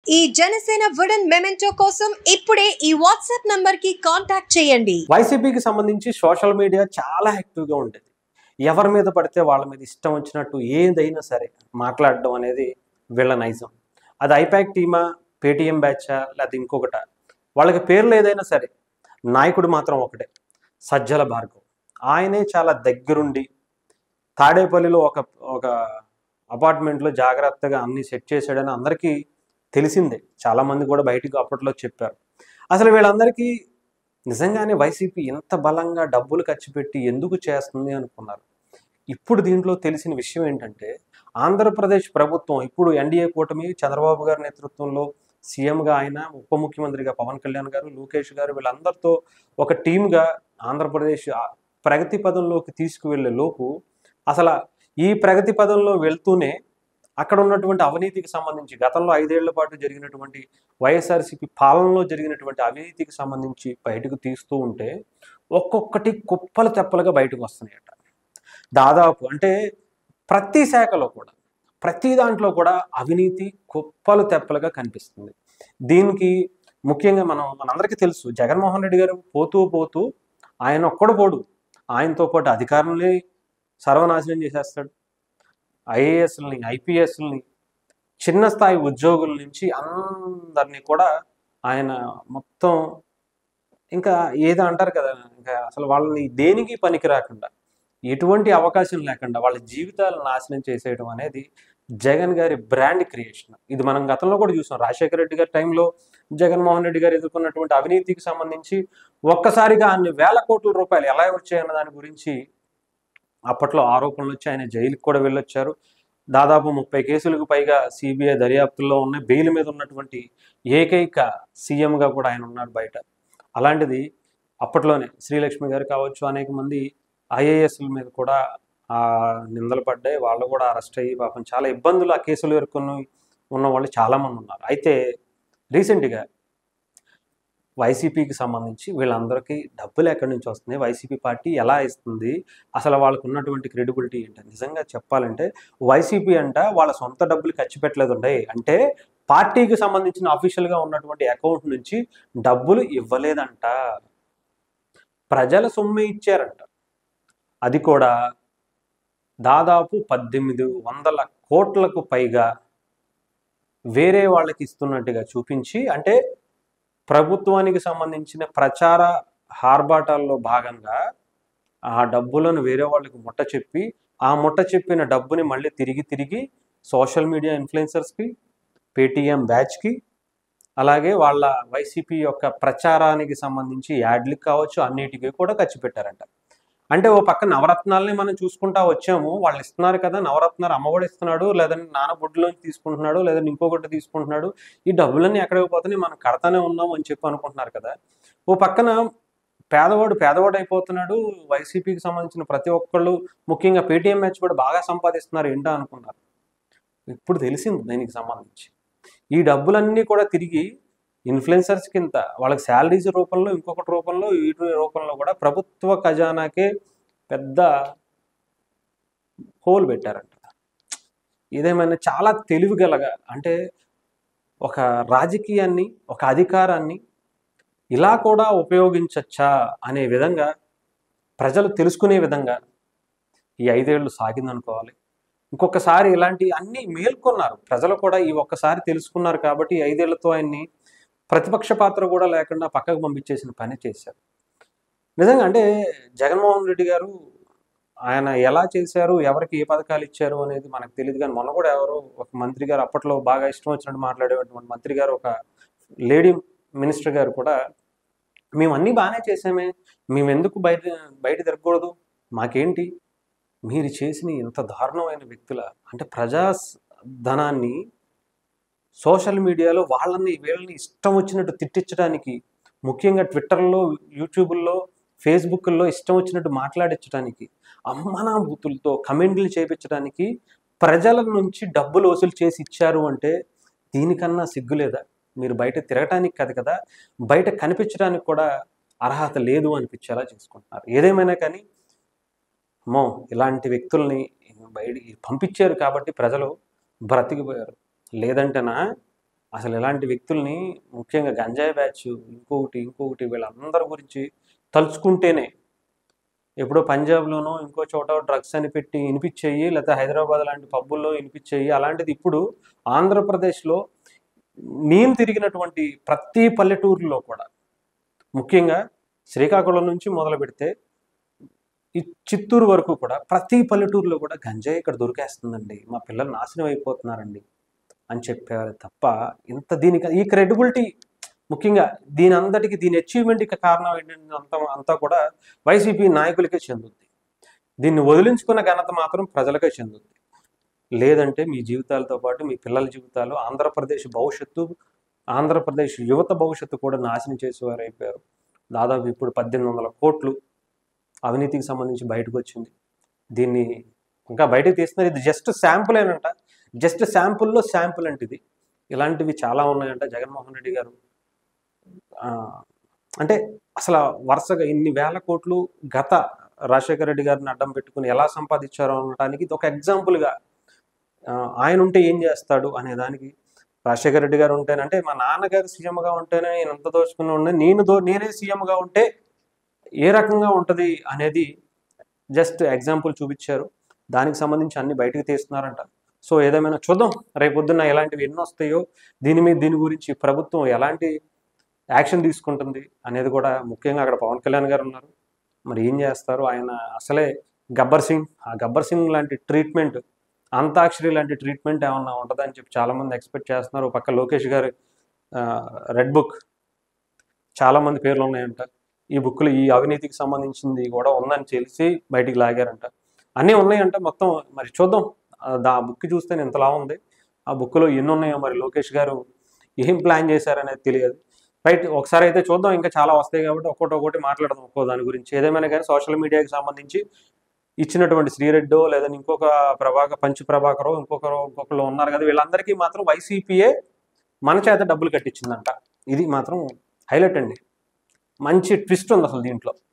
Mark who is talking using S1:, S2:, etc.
S1: ఈ Janasena wooden memento కోసం ఇప్పుడే ఈ వాట్సాప్ నంబర్ కి కాంటాక్ట్ చేయండి
S2: వైసీపీకి సంబంధించి సోషల్ మీడియా చాలా యాక్టివ్గా ఉండేది ఎవరి మీద పడితే వాళ్ళ మీద ఇష్టం వచ్చినట్టు ఏదైనా సరే మాట్లాడడం అనేది వీళ్ళ నైజం అది ఐపాక్ టీమా పేటిఎం బ్యాచా లేకపోతే ఇంకొకట వాళ్ళకి పేర్లు ఏదైనా సరే నాయకుడు మాత్రం ఒకటే సజ్జల భార్గవ్ ఆయనే చాలా దగ్గరుండి తాడేపల్లిలో ఒక ఒక అపార్ట్మెంట్లో జాగ్రత్తగా అన్ని సెట్ చేశాడని అందరికీ తెలిసిందే చాలామంది కూడా బయటకు అప్పట్లో చెప్పారు అసలు వీళ్ళందరికీ నిజంగానే వైసీపీ ఎంత బలంగా డబ్బులు ఖర్చు పెట్టి ఎందుకు చేస్తుంది అనుకున్నారు ఇప్పుడు దీంట్లో తెలిసిన విషయం ఏంటంటే ఆంధ్రప్రదేశ్ ప్రభుత్వం ఇప్పుడు ఎన్డీఏ కూటమి చంద్రబాబు గారి నేతృత్వంలో సీఎంగా ఆయన ఉప ముఖ్యమంత్రిగా పవన్ కళ్యాణ్ గారు లోకేష్ గారు వీళ్ళందరితో ఒక టీమ్గా ఆంధ్రప్రదేశ్ ఆ ప్రగతి పదంలోకి తీసుకువెళ్ళే లోపు అసలు ఈ ప్రగతి పదంలో వెళ్తూనే అక్కడ ఉన్నటువంటి అవినీతికి సంబంధించి గతంలో ఐదేళ్ల పాటు జరిగినటువంటి వైఎస్ఆర్సీపీ పాలనలో జరిగినటువంటి అవినీతికి సంబంధించి బయటకు తీస్తూ ఉంటే ఒక్కొక్కటి కుప్పలు తెప్పలుగా బయటకు వస్తున్నాయట దాదాపు అంటే ప్రతి శాఖలో కూడా ప్రతి దాంట్లో కూడా అవినీతి కుప్పలు తెప్పలుగా కనిపిస్తుంది దీనికి ముఖ్యంగా మనం మనందరికీ తెలుసు జగన్మోహన్ రెడ్డి గారు పోతూ పోతూ ఆయన ఒక్కడు పోడు ఆయనతో పాటు అధికారులని సర్వనాశనం చేసేస్తాడు ఐఏఎస్ని ఐపీఎస్ని చిన్న స్థాయి ఉద్యోగుల నుంచి అందరినీ కూడా ఆయన మొత్తం ఇంకా ఏదో అంటారు కదా ఇంకా అసలు వాళ్ళని దేనికి పనికి రాకుండా ఎటువంటి అవకాశం లేకుండా వాళ్ళ జీవితాలు నాశనం చేసేయడం అనేది జగన్ గారి బ్రాండ్ క్రియేషన్ ఇది మనం గతంలో కూడా చూసాం రాజశేఖర రెడ్డి గారి టైంలో జగన్మోహన్ రెడ్డి గారు ఎదుర్కొన్నటువంటి అవినీతికి సంబంధించి ఒక్కసారిగా అన్ని వేల కోట్ల రూపాయలు ఎలా వచ్చాయన్న దాని గురించి అప్పట్లో ఆరోపణలు వచ్చి ఆయన జైలుకి కూడా వెళ్ళొచ్చారు దాదాపు ముప్పై కేసులకు పైగా సిబిఐ దర్యాప్తుల్లో ఉన్న బెయిల్ మీద ఉన్నటువంటి ఏకైక సీఎంగా కూడా ఆయన ఉన్నాడు బయట అలాంటిది అప్పట్లోనే శ్రీలక్ష్మి గారు కావచ్చు అనేక మంది ఐఏఎస్ల మీద కూడా ఆ నిందలు పడ్డాయి వాళ్ళు కూడా అరెస్ట్ అయ్యి పాపం చాలా ఇబ్బందులు ఆ కేసులు ఎదుర్కొని ఉన్న వాళ్ళు చాలామంది ఉన్నారు అయితే రీసెంట్గా వైసీపీకి సంబంధించి వీళ్ళందరికీ డబ్బులు ఎక్కడి నుంచి వస్తున్నాయి వైసీపీ పార్టీ ఎలా ఇస్తుంది అసలు వాళ్ళకు ఉన్నటువంటి క్రెడిబిలిటీ ఏంటి నిజంగా చెప్పాలంటే వైసీపీ అంట వాళ్ళ సొంత డబ్బులు ఖర్చు పెట్టలేదు ఉండే అంటే పార్టీకి సంబంధించిన అఫీషియల్గా ఉన్నటువంటి అకౌంట్ నుంచి డబ్బులు ఇవ్వలేదంట ప్రజల సొమ్మే ఇచ్చారంట అది కూడా దాదాపు పద్దెనిమిది వందల కోట్లకు పైగా వేరే వాళ్ళకి ఇస్తున్నట్టుగా చూపించి అంటే ప్రభుత్వానికి సంబంధించిన ప్రచార హార్బాటాల్లో భాగంగా ఆ డబ్బులను వేరే వాళ్ళకి ముట్ట చెప్పి ఆ ముట్ట చెప్పిన డబ్బుని మళ్ళీ తిరిగి తిరిగి సోషల్ మీడియా ఇన్ఫ్లుయెన్సర్స్కి పేటీఎం బ్యాచ్కి అలాగే వాళ్ళ వైసీపీ యొక్క ప్రచారానికి సంబంధించి యాడ్లకు కావచ్చు అన్నిటికీ కూడా ఖర్చు పెట్టారంట అంటే ఓ పక్క నవరత్నాలని మనం చూసుకుంటా వచ్చాము వాళ్ళు ఇస్తున్నారు కదా నవరత్నాలు అమ్మఒడి ఇస్తున్నాడు లేదంటే నాన్న బొడ్డులోంచి తీసుకుంటున్నాడు లేదంటే ఇంకొకటి తీసుకుంటున్నాడు ఈ డబ్బులన్నీ ఎక్కడికి పోతున్నాయి మనం కడతానే ఉన్నాం అని చెప్పి అనుకుంటున్నారు కదా ఓ పక్కన పేదవాడు పేదవాడు అయిపోతున్నాడు వైసీపీకి సంబంధించిన ప్రతి ఒక్కళ్ళు ముఖ్యంగా పేటీఎం మ్యాచ్ కూడా బాగా సంపాదిస్తున్నారు ఏంటో అనుకున్నారు ఇప్పుడు తెలిసింది దీనికి సంబంధించి ఈ డబ్బులన్నీ కూడా తిరిగి ఇన్ఫ్లుయెన్సర్స్ కింద వాళ్ళకి శాలరీస్ రూపంలో ఇంకొకటి రూపంలో వీటి రూపంలో కూడా ప్రభుత్వ ఖజానాకే పెద్ద హోల్ పెట్టారంట ఇదేమైనా చాలా తెలివిగలగా అంటే ఒక రాజకీయాన్ని ఒక అధికారాన్ని ఇలా కూడా ఉపయోగించచ్చా అనే విధంగా ప్రజలు తెలుసుకునే విధంగా ఈ ఐదేళ్లు సాగిందనుకోవాలి ఇంకొకసారి ఇలాంటి అన్ని మేల్కొన్నారు ప్రజలు కూడా ఈ ఒక్కసారి తెలుసుకున్నారు కాబట్టి ఈ ఐదేళ్లతో ఆయన్ని ప్రతిపక్ష పాత్ర కూడా లేకుండా పక్కకు పంపించేసిన పని చేశారు నిజంగా అంటే జగన్మోహన్ రెడ్డి గారు ఆయన ఎలా చేశారు ఎవరికి ఏ పథకాలు ఇచ్చారు అనేది మనకు తెలియదు కానీ మొన్న కూడా ఎవరో ఒక మంత్రి గారు అప్పట్లో బాగా ఇష్టం వచ్చినట్టు మాట్లాడేటువంటి మంత్రి గారు ఒక లేడీ మినిస్టర్ గారు కూడా మేము అన్నీ బాగానే చేసామే మేము ఎందుకు బయట బయట తిరగకూడదు మాకేంటి మీరు చేసిన ఇంత దారుణమైన వ్యక్తుల అంటే ప్రజా ధనాన్ని సోషల్ మీడియాలో వాళ్ళని వీళ్ళని ఇష్టం వచ్చినట్టు తిట్టించడానికి ముఖ్యంగా ట్విట్టర్లో యూట్యూబ్లో ఫేస్బుక్లో ఇష్టం వచ్చినట్టు మాట్లాడించడానికి అమ్మనా బూతులతో కమెంట్లు చేపించడానికి ప్రజల నుంచి డబ్బులు వసూలు చేసి ఇచ్చారు అంటే దీనికన్నా సిగ్గులేదా మీరు బయట తిరగటానికి కాదు కదా బయట కనిపించడానికి కూడా అర్హత లేదు అనిపించేలా చేసుకుంటున్నారు ఏదేమైనా కానీ అమ్మో ఇలాంటి వ్యక్తుల్ని బయటికి పంపించారు కాబట్టి ప్రజలు బ్రతికిపోయారు లేదంటేనా అసలు ఇలాంటి వ్యక్తుల్ని ముఖ్యంగా గంజాయి బ్యాచ్ ఇంకొకటి ఇంకొకటి వీళ్ళందరి గురించి తలుచుకుంటేనే ఎప్పుడో పంజాబ్లోనో ఇంకో చోట డ్రగ్స్ అని పెట్టి వినిపించేయి లేకపోతే హైదరాబాద్ లాంటి పబ్బుల్లో వినిపించేయి అలాంటిది ఇప్పుడు ఆంధ్రప్రదేశ్లో నేను తిరిగినటువంటి ప్రతి పల్లెటూరులో కూడా ముఖ్యంగా శ్రీకాకుళం నుంచి మొదలు పెడితే ఈ చిత్తూరు వరకు కూడా ప్రతి పల్లెటూరులో కూడా గంజాయి ఇక్కడ దొరికేస్తుందండి మా పిల్లలు నాశనం అయిపోతున్నారండి అని చెప్పారు తప్ప ఇంత దీనికి ఈ క్రెడిబిలిటీ ముఖ్యంగా దీని అంతటికి దీని అచీవ్మెంట్కి కారణం ఏంటంటే అంతా అంతా కూడా వైసీపీ నాయకులకే చెందుద్ది దీన్ని వదిలించుకున్న ఘనత మాత్రం ప్రజలకే చెందుద్ది లేదంటే మీ జీవితాలతో పాటు మీ పిల్లల జీవితాలు ఆంధ్రప్రదేశ్ భవిష్యత్తు ఆంధ్రప్రదేశ్ యువత భవిష్యత్తు కూడా నాశనం చేసేవారు అయిపోయారు దాదాపు ఇప్పుడు పద్దెనిమిది వందల కోట్లు అవినీతికి సంబంధించి బయటకు వచ్చింది దీన్ని ఇంకా బయటకు తీస్తున్నారు ఇది జస్ట్ శాంపుల్ ఏనంట జస్ట్ శాంపుల్లో శాంపుల్ అంటే ఇది ఇలాంటివి చాలా ఉన్నాయంట జగన్మోహన్ రెడ్డి గారు ఆ, అంటే అసలు వరుసగా ఇన్ని వేల కోట్లు గత రాజశేఖర రెడ్డి గారిని అడ్డం పెట్టుకుని ఎలా సంపాదించారో అనడానికి ఇది ఒక ఎగ్జాంపుల్గా ఆ, ఆయన ఉంటే ఏం చేస్తాడు అనే దానికి రాజశేఖర రెడ్డి గారు ఉంటేనంటే మా నాన్నగారు సీఎంగా ఉంటేనే నేను ఎంత దోచుకుని ఉన్నా నేను దో నేనే సీఎంగా ఉంటే ఏ రకంగా ఉంటుంది అనేది జస్ట్ ఎగ్జాంపుల్ చూపించారు దానికి సంబంధించి అన్ని బయటకు తీస్తున్నారంట సో ఏదేమైనా చూద్దాం రేపొద్దున ఎలాంటివి ఎన్ని వస్తాయో దీని మీద దీని గురించి ప్రభుత్వం ఎలాంటి యాక్షన్ తీసుకుంటుంది అనేది కూడా ముఖ్యంగా అక్కడ పవన్ కళ్యాణ్ గారు ఉన్నారు మరి ఏం చేస్తారు ఆయన అసలే గబ్బర్ సింగ్ ఆ గబ్బర్ సింగ్ లాంటి ట్రీట్మెంట్ అంతాక్షరి లాంటి ట్రీట్మెంట్ ఏమన్నా ఉంటుందని చెప్పి చాలామంది ఎక్స్పెక్ట్ చేస్తున్నారు ఓ పక్క లోకేష్ గారి రెడ్ బుక్ చాలామంది పేర్లు ఉన్నాయంట ఈ బుక్లో ఈ అవినీతికి సంబంధించింది కూడా ఉందని తెలిసి బయటికి లాగారంట అన్నీ ఉన్నాయంట మొత్తం మరి చూద్దాం ఆ దా బుక్ చూస్తే ఇంతలా ఉంది ఆ బుక్లో ఎన్ని ఉన్నాయో మరి లోకేష్ గారు ఏం ప్లాన్ చేశారనేది తెలియదు రైట్ ఒకసారి అయితే చూద్దాం ఇంకా చాలా వస్తాయి కాబట్టి ఒక్కొక్కటి ఒక్కొక్కటి మాట్లాడదాం ఒక్కో దాని గురించి ఏదేమైనా కానీ సోషల్ మీడియాకి సంబంధించి ఇచ్చినటువంటి శ్రీరెడ్డో లేదా ఇంకొక ప్రభాకర్ పంచు ప్రభాకరో ఇంకొకరు ఇంకొకరు ఉన్నారు కదా వీళ్ళందరికీ మాత్రం వైసీపీయే మన చేత డబ్బులు కట్టించిందంట ఇది మాత్రం హైలైట్ అండి మంచి ట్విస్ట్ ఉంది అసలు దీంట్లో